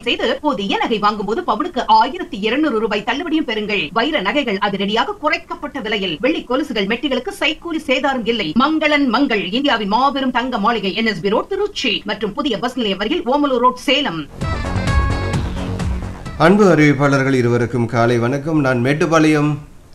செய்து புதிய நகை வாங்கும்போது பவுனுக்கு ஆயிரத்தி இருநூறு ரூபாய் தள்ளுபடியும் பெறுங்கள் வைர நகைகள் அதிரடியாக குறைக்கப்பட்ட விலையில் வெள்ளி கொலுசுகள் மெட்டிகளுக்கு சைக்கூலி சேதாரம் இல்லை மங்களன் மங்கள் இந்தியாவின் மாபெரும் தங்க மாளிகை என்எஸ்பி ரோட் திருச்சி மற்றும் புதிய பஸ் நிலையம் அருகில் ஓமலூர் ரோட் சேலம் அன்பு அறிவிப்பாளர்கள் இருவருக்கும் காலை வணக்கம் நான் மேட்டுப்பாளையம்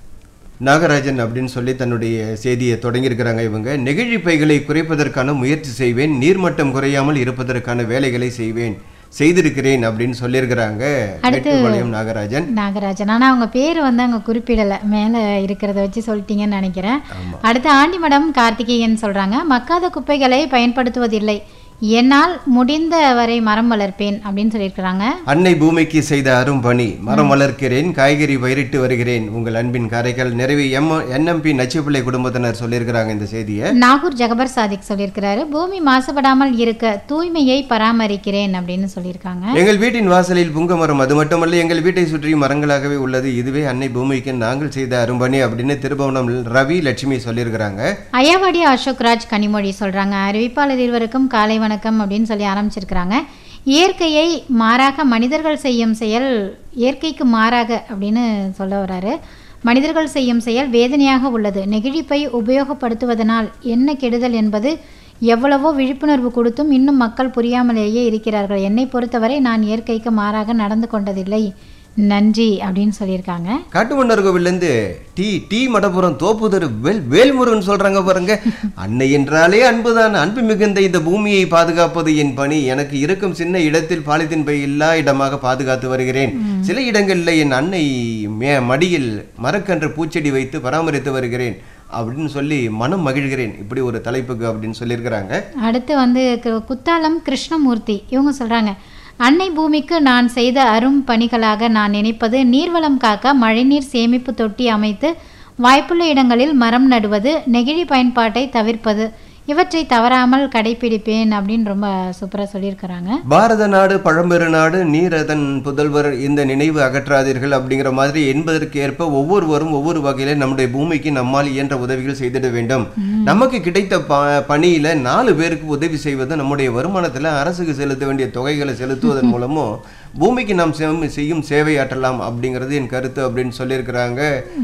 நாகராஜன் அப்படின்னு சொல்லி தன்னுடைய செய்தியை தொடங்கியிருக்கிறாங்க இவங்க நெகிழி பைகளை குறைப்பதற்கான முயற்சி செய்வேன் நீர்மட்டம் குறையாமல் இருப்பதற்கான வேலைகளை செய்வேன் செய்திருக்கிறேன் அப்படின்னு சொல்லியிருக்கிறாங்க அடுத்து- மேட்டுப்பாளையம் நாகராஜன் நாகராஜன் ஆனா அவங்க பேர் வந்து அங்க குறிப்பிடல மேல இருக்கிறத வச்சு சொல்லிட்டீங்கன்னு நினைக்கிறேன் அடுத்து ஆண்டிமடம் கார்த்திகேயன் சொல்றாங்க மக்காத குப்பைகளை பயன்படுத்துவதில்லை என்னால் முடிந்த வரை மரம் வளர்ப்பேன் அப்படின்னு சொல்லியிருக்கிறாங்க அன்னை பூமிக்கு செய்த அரும் பணி மரம் வளர்க்கிறேன் காய்கறி பயிரிட்டு வருகிறேன் உங்கள் அன்பின் காரைக்கால் நிறைவு எம் என்எம்பி நச்சுப்பிள்ளை குடும்பத்தினர் சொல்லியிருக்கிறாங்க இந்த செய்தியை நாகூர் ஜகபர் சாதிக் சொல்லியிருக்கிறாரு பூமி மாசுபடாமல் இருக்க தூய்மையை பராமரிக்கிறேன் அப்படின்னு சொல்லியிருக்காங்க எங்கள் வீட்டின் வாசலில் புங்க மரம் அது மட்டுமல்ல எங்கள் வீட்டை சுற்றி மரங்களாகவே உள்ளது இதுவே அன்னை பூமிக்கு நாங்கள் செய்த அரும்பணி அப்படின்னு திருபுவனம் ரவி லட்சுமி சொல்லியிருக்கிறாங்க ஐயாவாடி அசோக் ராஜ் கனிமொழி சொல்றாங்க அறிவிப்பாளர் இருவருக்கும் காலை வணக்கம் அப்படின்னு சொல்லி ஆரம்பிச்சிருக்கிறாங்க இயற்கையை மாறாக மனிதர்கள் செய்யும் செயல் இயற்கைக்கு மாறாக அப்படின்னு சொல்ல வராரு மனிதர்கள் செய்யும் செயல் வேதனையாக உள்ளது நெகிழிப்பை உபயோகப்படுத்துவதனால் என்ன கெடுதல் என்பது எவ்வளவோ விழிப்புணர்வு கொடுத்தும் இன்னும் மக்கள் புரியாமலேயே இருக்கிறார்கள் என்னை பொறுத்தவரை நான் இயற்கைக்கு மாறாக நடந்து கொண்டதில்லை நன்றி அப்படின்னு சொல்லியிருக்காங்க காட்டுமன்னர் கோவில்லேருந்து டீ டீ மடப்புறம் தோப்புதரு வேல் வேல்முருகன் சொல்றாங்க பாருங்க அன்னை என்றாலே அன்புதான் அன்பு மிகுந்த இந்த பூமியை பாதுகாப்பது என் பணி எனக்கு இருக்கும் சின்ன இடத்தில் பாலித்தீன் பை இல்லா இடமாக பாதுகாத்து வருகிறேன் சில இடங்களில் என் அன்னை மே மடியில் மரக்கன்று பூச்செடி வைத்து பராமரித்து வருகிறேன் அப்படின்னு சொல்லி மனம் மகிழ்கிறேன் இப்படி ஒரு தலைப்புக்கு அப்படின்னு சொல்லியிருக்கிறாங்க அடுத்து வந்து கு- குத்தாலம் கிருஷ்ணமூர்த்தி இவங்க சொல்றாங்க அன்னை பூமிக்கு நான் செய்த அரும் பணிகளாக நான் நினைப்பது நீர்வளம் காக்க மழைநீர் சேமிப்பு தொட்டி அமைத்து வாய்ப்புள்ள இடங்களில் மரம் நடுவது நெகிழி பயன்பாட்டை தவிர்ப்பது இவற்றை தவறாமல் கடைபிடிப்பேன் அப்படின்னு ரொம்ப சூப்பராக சொல்லியிருக்கிறாங்க பாரத நாடு பழம்பெரு நாடு நீரதன் புதல்வர் இந்த நினைவு அகற்றாதீர்கள் அப்படிங்கிற மாதிரி என்பதற்கு ஏற்ப ஒவ்வொருவரும் ஒவ்வொரு வகையில நம்முடைய பூமிக்கு நம்மால் இயன்ற உதவிகள் செய்திட வேண்டும் நமக்கு கிடைத்த ப பணியில நாலு பேருக்கு உதவி செய்வது நம்முடைய வருமானத்துல அரசுக்கு செலுத்த வேண்டிய தொகைகளை செலுத்துவதன் மூலமும் பூமிக்கு நாம் செம்- செய்யும் சேவையாற்றலாம் அப்படிங்கிறது என் கருத்து அப்படின்னு சொல்லியிருக்கிறாங்க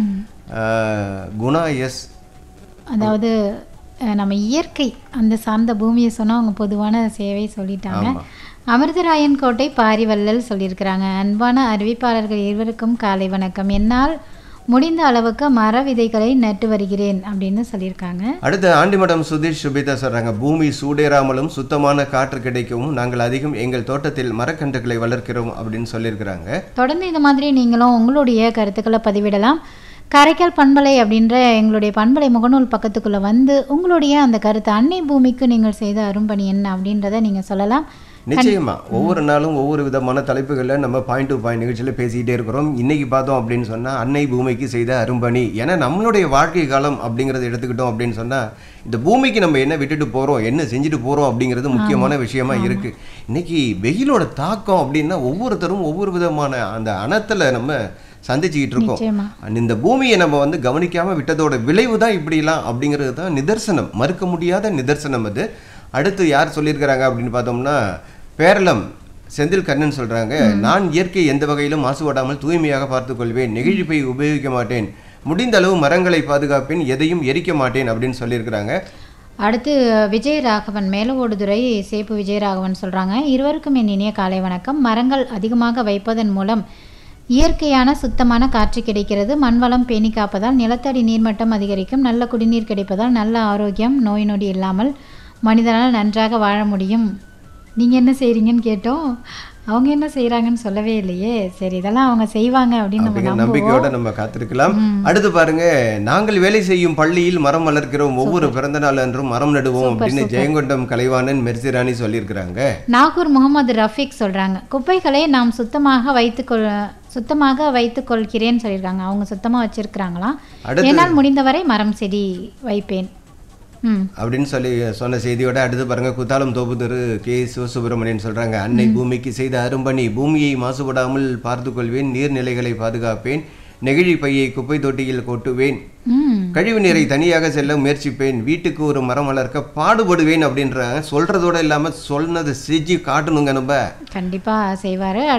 ஆஹ், குணா எஸ் அதாவது அஹ், நம்ம இயற்கை அந்த சார்ந்த பூமியை சொன்னா அவங்க பொதுவான சேவை சொல்லிட்டாங்க ஆமா. அமிர்தராயன் கோட்டை பாரிவள்ளல் சொல்லியிருக்கிறாங்க அன்பான அறிவிப்பாளர்கள் இருவருக்கும் காலை வணக்கம் என்னால் முடிந்த அளவுக்கு மர விதைகளை நட்டு வருகிறேன் அப்படின்னு சொல்லியிருக்காங்க அடுத்து ஆண்டிமடம் சுதீஷ் சுபிதா சொல்றாங்க பூமி சூடேறாமலும் சுத்தமான காற்று கிடைக்கவும் நாங்கள் அதிகம் எங்கள் தோட்டத்தில் மரக்கன்றுகளை வளர்க்கிறோம் அப்படின்னு சொல்லியிருக்கிறாங்க தொடர்ந்து இந்த மாதிரி நீங்களும் உங்களுடைய கருத்துக்களை பதிவிடலாம் காரைக்கால் பண்பலை அப்படின்ற எங்களுடைய பண்பலை முகநூல் பக்கத்துக்குள்ளே வந்து உங்களுடைய அந்த கருத்து அன்னை பூமிக்கு நீங்கள் செய்த அரும்பணி என்ன அப்படின்றத நீங்கள் சொல்லலாம் நிச்சயமா ஒவ்வொரு நாளும் ஒவ்வொரு விதமான தலைப்புகளில் நம்ம பாயிண்ட் டு பாயிண்ட் நிகழ்ச்சியில் பேசிக்கிட்டே இருக்கிறோம் இன்னைக்கு பார்த்தோம் அப்படின்னு சொன்னா அன்னை பூமிக்கு செய்த அரும்பணி ஏன்னா நம்மளுடைய வாழ்க்கை காலம் அப்படிங்கறத எடுத்துக்கிட்டோம் அப்படின்னு சொன்னா இந்த பூமிக்கு நம்ம என்ன விட்டுட்டு போறோம் என்ன செஞ்சுட்டு போறோம் அப்படிங்கிறது முக்கியமான விஷயமா இருக்கு இன்னைக்கு வெயிலோட தாக்கம் அப்படின்னா ஒவ்வொருத்தரும் ஒவ்வொரு விதமான அந்த அனத்துல நம்ம சந்திச்சுக்கிட்டு இருக்கோம் நிச்சயமா And இந்த பூமியை நம்ம வந்து கவனிக்காம விட்டதோட விளைவு தான் இப்படிலாம் அப்படிங்கிறது தான் நிதர்சனம் மறுக்க முடியாத நிதர்சனம் அது அடுத்து யார் சொல்லியிருக்கிறாங்க அப்படின்னு பார்த்தோம்னா பேரளம் செந்தில் கண்ணன் சொல்றாங்க நான் இயற்கை எந்த வகையிலும் மாசுபடாமல் தூய்மையாக பார்த்துக் கொள்வேன் நெகிழிப்பை உபயோகிக்க மாட்டேன் முடிந்த அளவு மரங்களை பாதுகாப்பேன் எதையும் எரிக்க மாட்டேன் அப்படின்னு சொல்லியிருக்கிறாங்க அடுத்து விஜயராகவன் மேலவோடுதுறை சேப்பு விஜயராகவன் சொல்கிறாங்க இருவருக்கும் என் இனிய காலை வணக்கம் மரங்கள் அதிகமாக வைப்பதன் மூலம் இயற்கையான சுத்தமான காற்று கிடைக்கிறது மண்வளம் பேணி காப்பதால் நிலத்தடி நீர்மட்டம் அதிகரிக்கும் நல்ல குடிநீர் கிடைப்பதால் நல்ல ஆரோக்கியம் நோய் நொடி இல்லாமல் மனிதனால் நன்றாக வாழ முடியும் நீங்கள் என்ன செய்கிறீங்கன்னு கேட்டோம் அவங்க என்ன செய்கிறாங்கன்னு சொல்லவே இல்லையே சரி இதெல்லாம் அவங்க செய்வாங்க அப்படின்னு நம்ம அப்படிங்கிற நம்புவோம் நம்பிக்கையோட நம்ம காத்திருக்கலாம் அடுத்து பாருங்க நாங்கள் வேலை செய்யும் பள்ளியில் மரம் வளர்க்கிறோம் ஒவ்வொரு பிறந்த நாள் அன்றும் மரம் நடுவோம் அப்படின்னு ஜெயங்கொண்டம் கலைவாணன் மெர்சிராணி சொல்லியிருக்கிறாங்க நாகூர் முகமது ரஃபீக் சொல்றாங்க குப்பைகளை நாம் சுத்தமாக வைத்துக்கொள் சுத்தமாக வைத்துக் கொள்கிறேன்னு சொல்லியிருக்காங்க அவங்க சுத்தமா வச்சிருக்கிறாங்களாம் அடுத்து- என்னால் முடிந்தவரை மரம் செடி வைப்பேன் ம் அப்படின்னு சொல்லி சொன்ன செய்தியோட அடுத்து பாருங்க குத்தாலம் தோப்பு தெரு கே சிவசுப்பிரமணியன் சொல்றாங்க அன்னை பூமிக்கு செய்த அரும்பணி பூமியை மாசுபடாமல் பார்த்துக் கொள்வேன் நீர்நிலைகளை பாதுகாப்பேன் நெகிழி பையை குப்பை தொட்டியில் கொட்டுவேன் ம் கழிவு நீரை தனியாக செல்ல முயற்சிப்பேன் வீட்டுக்கு ஒரு மரம் வளர்க்க பாடுபடுவேன் அப்படின்றாங்க சொல்றதோட இல்லாம சொன்னதை செஞ்சு காட்டணுங்க நம்ம கண்டிப்பா செய்வாரு